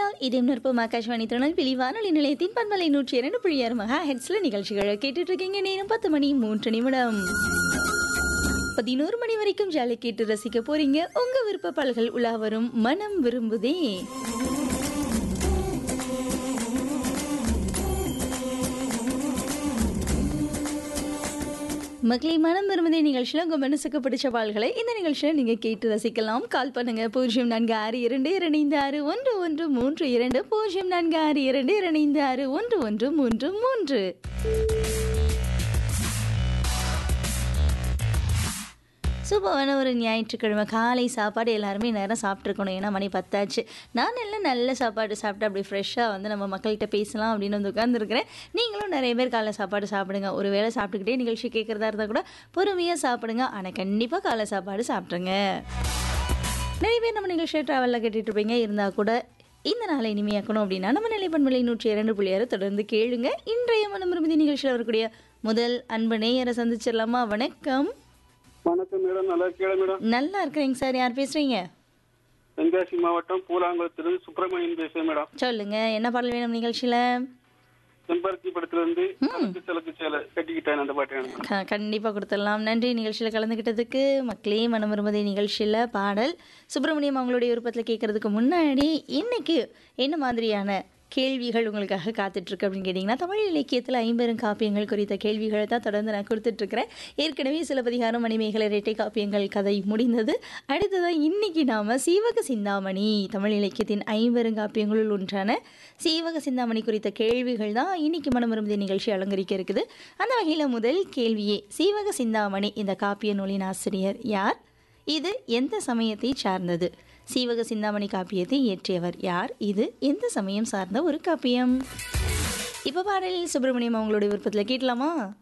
என்றால் இதே நிற்பம் ஆகாஷ்வாணி திருநெல்வேலி வானொலி நிலையத்தின் பண்பலை நூற்றி இரண்டு புள்ளி ஆறு மகா ஹெட்ஸ்ல நிகழ்ச்சிகளை கேட்டுட்டு இருக்கீங்க நேரம் பத்து மணி மூன்று நிமிடம் பதினோரு மணி வரைக்கும் ஜாலி கேட்டு ரசிக்க போறீங்க உங்க விருப்ப பால்கள் உலா வரும் மனம் விரும்புதே மக்களை மனம் விரும்புதே நிகழ்ச்சியில் உங்கள் மனசுக்கு பிடிச்ச பால்களை இந்த நிகழ்ச்சியில் நீங்கள் கேட்டு ரசிக்கலாம் கால் பண்ணுங்க பூஜ்ஜியம் நான்கு ஆறு இரண்டு இரண்டு ஆறு ஒன்று ஒன்று மூன்று இரண்டு பூஜ்ஜியம் நான்கு ஆறு இரண்டு இரண்டு ஆறு ஒன்று ஒன்று மூன்று மூன்று சூப்பரான ஒரு ஞாயிற்றுக்கிழமை காலை சாப்பாடு எல்லாருமே நேரம் சாப்பிட்ருக்கணும் ஏன்னா மணி பத்தாச்சு நான் எல்லாம் நல்ல சாப்பாடு சாப்பிட்டு அப்படி ஃப்ரெஷ்ஷாக வந்து நம்ம மக்கள்கிட்ட பேசலாம் அப்படின்னு வந்து உட்காந்துருக்கிறேன் நீங்களும் நிறைய பேர் காலை சாப்பாடு சாப்பிடுங்க ஒரு வேளை சாப்பிட்டுக்கிட்டே நிகழ்ச்சி கேட்குறதா இருந்தால் கூட பொறுமையாக சாப்பிடுங்க ஆனால் கண்டிப்பாக காலை சாப்பாடு சாப்பிட்ருங்க நிறைய பேர் நம்ம நிகழ்ச்சியை ட்ராவலில் கேட்டுட்டு இருப்பீங்க இருந்தால் கூட இந்த நாளை இனிமையாக்கணும் அப்படின்னா நம்ம நிலைப்பண்பலை நூற்றி இரண்டு புள்ளியாரு தொடர்ந்து கேளுங்க இன்றைய மனம் விரும்பி நிகழ்ச்சியில் வரக்கூடிய முதல் அன்பு நேயரை சந்திச்சிடலாமா வணக்கம் வணக்கம் மேடம் நல்லா இருக்கீங்களா மேடம் நல்லா இருக்கிறேங்க சார் யார் பேசுறீங்க தென்காசி மாவட்டம் பூலாங்குளத்திலிருந்து சுப்பிரமணியன் பேசுறேன் மேடம் சொல்லுங்க என்ன பாடல் வேணும் நிகழ்ச்சியில செம்பருத்தி படத்துல இருந்து சலக்கு சலக்கு சேலை கட்டிக்கிட்டேன் அந்த பாட்டு எனக்கு க- கண்டிப்பா கொடுத்துடலாம் நன்றி நிகழ்ச்சியில கலந்துக்கிட்டதுக்கு மக்களே மனம் விரும்புதே நிகழ்ச்சியில பாடல் சுப்பிரமணியம் அவங்களுடைய விருப்பத்தில் கேட்கறதுக்கு முன்னாடி இன்னைக்கு என்ன மாதிரியான கேள்விகள் உங்களுக்காக காத்துட்டு இருக்கு அப்படின்னு கேட்டிங்கன்னா தமிழ் இலக்கியத்தில் ஐம்பெரும் காப்பியங்கள் குறித்த கேள்விகளை தான் தொடர்ந்து நான் கொடுத்துட்ருக்கிறேன் ஏற்கனவே சிலப்பதிகாரம் மணிமேகலை இரட்டை காப்பியங்கள் கதை முடிந்தது அடுத்ததான் இன்னைக்கு நாம சீவக சிந்தாமணி தமிழ் இலக்கியத்தின் ஐம்பெரும் காப்பியங்களுள் ஒன்றான சீவக சிந்தாமணி குறித்த கேள்விகள் தான் இன்னைக்கு மனம் விரும்பிய நிகழ்ச்சி அலங்கரிக்க இருக்குது அந்த வகையில் முதல் கேள்வியே சீவக சிந்தாமணி இந்த காப்பிய நூலின் ஆசிரியர் யார் இது எந்த சமயத்தை சார்ந்தது சீவக சிந்தாமணி காப்பியத்தை இயற்றியவர் யார் இது எந்த சமயம் சார்ந்த ஒரு காப்பியம் இப்போ பாடலில் சுப்பிரமணியம் அவங்களுடைய விருப்பத்தில் கேட்கலாமா